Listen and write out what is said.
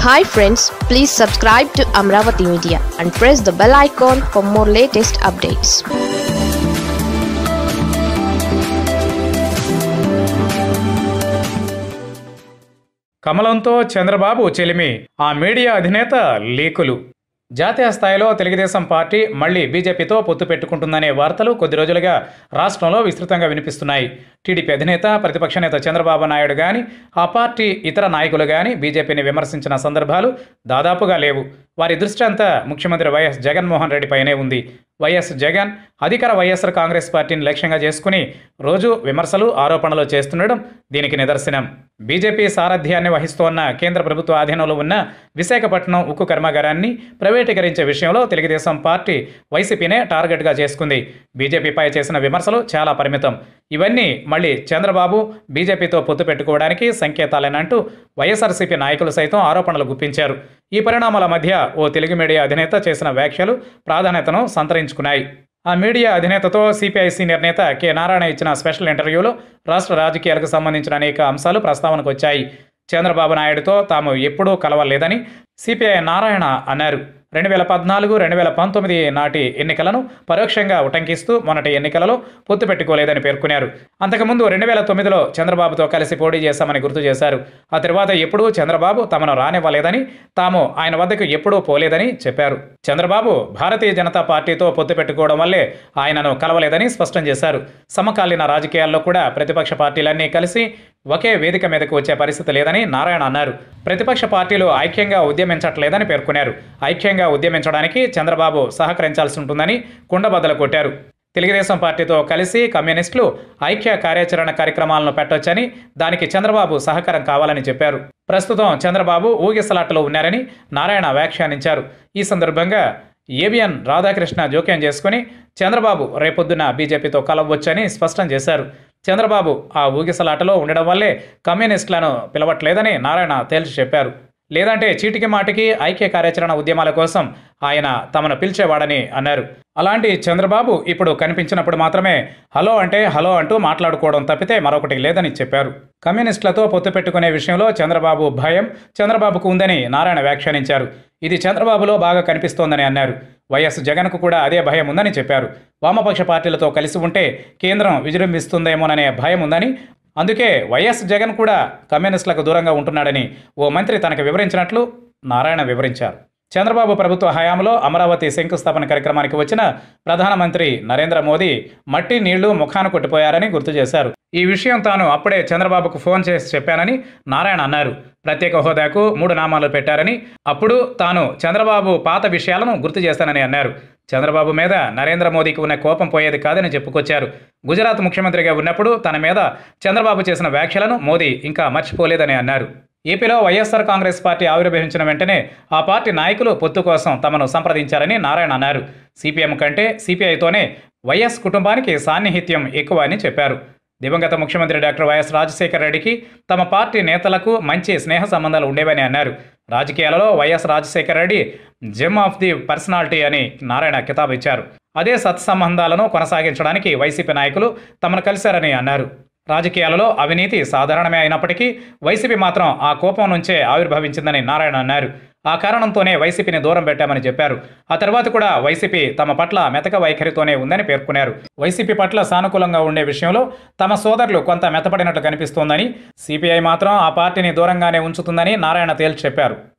hi friends please subscribe to Amaravati media and press the bell icon for more latest updates కమలంతో చంద్రబాబు చెలిమి ఆ media అధినేత లీకులు జాతీయ స్థాయిలో తెలుగుదేశం పార్టీ మళ్లీ బీజేపీతో పొత్తు పెట్టుకుంటుందనే వార్తలు కొద్ది రోజులుగా రాష్ట్రంలో విస్తృతంగా వినిపిస్తున్నాయి టీడీపీ అధినేత ప్రతిపక్ష నేత చంద్రబాబు నాయుడు కానీ ఆ పార్టీ ఇతర నాయకులు కానీ బీజేపీని విమర్శించిన సందర్భాలు దాదాపుగా లేవు వారి దృష్టి అంతా ముఖ్యమంత్రి వైఎస్ జగన్మోహన్ రెడ్డిపైనే ఉంది వైఎస్ జగన్ అధికార వైఎస్ఆర్ కాంగ్రెస్ పార్టీని లక్ష్యంగా చేసుకుని రోజు విమర్శలు ఆరోపణలు చేస్తుండడం దీనికి నిదర్శనం బీజేపీ సారథ్యాన్ని వహిస్తోన్న కేంద్ర ప్రభుత్వ ఆధీనంలో ఉన్న విశాఖపట్నం ఉక్కు కర్మాగారాన్ని ప్రైవేటీకరించే విషయంలో తెలుగుదేశం పార్టీ వైసీపీనే టార్గెట్గా చేసుకుంది బీజేపీపై చేసిన విమర్శలు చాలా పరిమితం ఇవన్నీ మళ్ళీ చంద్రబాబు బీజేపీతో పొత్తు పెట్టుకోవడానికి సంకేతాలేనంటూ వైఎస్ఆర్సీపీ నాయకులు సైతం ఆరోపణలు గుప్పించారు ఈ పరిణామాల మధ్య ఓ తెలుగు మీడియా అధినేత చేసిన వ్యాఖ్యలు ప్రాధాన్యతను సంతరించుకున్నాయి ఆ మీడియా అధినేతతో సిపిఐ సీనియర్ నేత కె నారాయణ ఇచ్చిన స్పెషల్ ఇంటర్వ్యూలో రాష్ట్ర రాజకీయాలకు సంబంధించిన అనేక అంశాలు ప్రస్తావనకు వచ్చాయి చంద్రబాబు నాయుడుతో తాము ఎప్పుడూ కలవలేదని సిపిఐ నారాయణ అన్నారు రెండు వేల పద్నాలుగు రెండు వేల పంతొమ్మిది నాటి ఎన్నికలను పరోక్షంగా ఉటంకిస్తూ మొన్నటి ఎన్నికలలో పొత్తు పెట్టుకోలేదని పేర్కొన్నారు అంతకుముందు రెండు వేల తొమ్మిదిలో చంద్రబాబుతో కలిసి పోటీ చేశామని గుర్తు చేశారు ఆ తర్వాత ఎప్పుడూ చంద్రబాబు తమను రానివ్వలేదని తాము ఆయన వద్దకు ఎప్పుడూ పోలేదని చెప్పారు చంద్రబాబు భారతీయ జనతా పార్టీతో పొత్తు పెట్టుకోవడం వల్లే ఆయనను కలవలేదని స్పష్టం చేశారు సమకాలీన రాజకీయాల్లో కూడా ప్రతిపక్ష పార్టీలన్నీ కలిసి ఒకే వేదిక మీదకు వచ్చే పరిస్థితి లేదని నారాయణ అన్నారు ప్రతిపక్ష పార్టీలు ఐక్యంగా ఉద్యమించట్లేదని పేర్కొన్నారు ఐక్యంగా ఉద్యమించడానికి చంద్రబాబు సహకరించాల్సి ఉంటుందని కుండబద్దలు కొట్టారు తెలుగుదేశం పార్టీతో కలిసి కమ్యూనిస్టులు ఐక్య కార్యాచరణ కార్యక్రమాలను పెట్టొచ్చని దానికి చంద్రబాబు సహకారం కావాలని చెప్పారు ప్రస్తుతం చంద్రబాబు ఊగిసలాటలో ఉన్నారని నారాయణ వ్యాఖ్యానించారు ఈ సందర్భంగా ఏబిఎన్ రాధాకృష్ణ జోక్యం చేసుకుని చంద్రబాబు రేపొద్దున బీజేపీతో కలవచ్చని స్పష్టం చేశారు చంద్రబాబు ఆ ఊగిసలాటలో ఉండడం వల్లే కమ్యూనిస్టులను పిలవట్లేదని నారాయణ తేల్చి చెప్పారు లేదంటే చీటికి మాటికి ఐక్య కార్యాచరణ ఉద్యమాల కోసం ఆయన తమను పిలిచేవాడని అన్నారు అలాంటి చంద్రబాబు ఇప్పుడు కనిపించినప్పుడు మాత్రమే హలో అంటే హలో అంటూ మాట్లాడుకోవడం తప్పితే మరొకటి లేదని చెప్పారు కమ్యూనిస్టులతో పొత్తు పెట్టుకునే విషయంలో చంద్రబాబు భయం చంద్రబాబుకు ఉందని నారాయణ వ్యాఖ్యానించారు ఇది చంద్రబాబులో బాగా కనిపిస్తోందని అన్నారు వైఎస్ జగన్కు కూడా అదే భయం ఉందని చెప్పారు వామపక్ష పార్టీలతో కలిసి ఉంటే కేంద్రం విజృంభిస్తుందేమోననే భయం ఉందని అందుకే వైఎస్ జగన్ కూడా కమ్యూనిస్టులకు దూరంగా ఉంటున్నాడని ఓ మంత్రి తనకు వివరించినట్లు నారాయణ వివరించారు చంద్రబాబు ప్రభుత్వ హయాంలో అమరావతి శంకుస్థాపన కార్యక్రమానికి వచ్చిన ప్రధానమంత్రి నరేంద్ర మోదీ మట్టి నీళ్లు ముఖాను కొట్టిపోయారని గుర్తు చేశారు ఈ విషయం తాను అప్పుడే చంద్రబాబుకు ఫోన్ చేసి చెప్పానని నారాయణ అన్నారు ప్రత్యేక హోదాకు మూడు నామాలు పెట్టారని అప్పుడు తాను చంద్రబాబు పాత విషయాలను గుర్తు చేస్తానని అన్నారు చంద్రబాబు మీద నరేంద్ర మోదీకి ఉన్న కోపం పోయేది కాదని చెప్పుకొచ్చారు గుజరాత్ ముఖ్యమంత్రిగా ఉన్నప్పుడు తన మీద చంద్రబాబు చేసిన వ్యాఖ్యలను మోదీ ఇంకా మర్చిపోలేదని అన్నారు ఏపీలో వైఎస్ఆర్ కాంగ్రెస్ పార్టీ ఆవిర్భవించిన వెంటనే ఆ పార్టీ నాయకులు పొత్తు కోసం తమను సంప్రదించారని నారాయణ అన్నారు సిపిఎం కంటే సిపిఐతోనే వైఎస్ కుటుంబానికి సాన్నిహిత్యం ఎక్కువ అని చెప్పారు దివంగత ముఖ్యమంత్రి డాక్టర్ వైఎస్ రాజశేఖర రెడ్డికి తమ పార్టీ నేతలకు మంచి స్నేహ సంబంధాలు ఉండేవని అన్నారు రాజకీయాలలో YS Rajasekhara Reddy gem of the personality అని నారాయణ కితాబు ఇచ్చారు అదే సత్సంబంధాలను కొనసాగించడానికి వైసీపీ నాయకులు తమను కలిశారని అన్నారు రాజకీయాలలో అవినీతి సాధారణమే అయినప్పటికీ వైసీపీ మాత్రం ఆ కోపం నుంచే ఆవిర్భవించిందని నారాయణ అన్నారు ఆ కారణంతోనే వైసీపీని దూరం పెట్టామని చెప్పారు ఆ తర్వాత కూడా వైసీపీ తమ పట్ల మెతక వైఖరితోనే ఉందని పేర్కొన్నారు వైసీపీ పట్ల సానుకూలంగా ఉండే విషయంలో తమ సోదరులు కొంత మెతపడినట్లు కనిపిస్తోందని సిపిఐ మాత్రం ఆ పార్టీని దూరంగానే ఉంచుతుందని నారాయణ తేల్చి చెప్పారు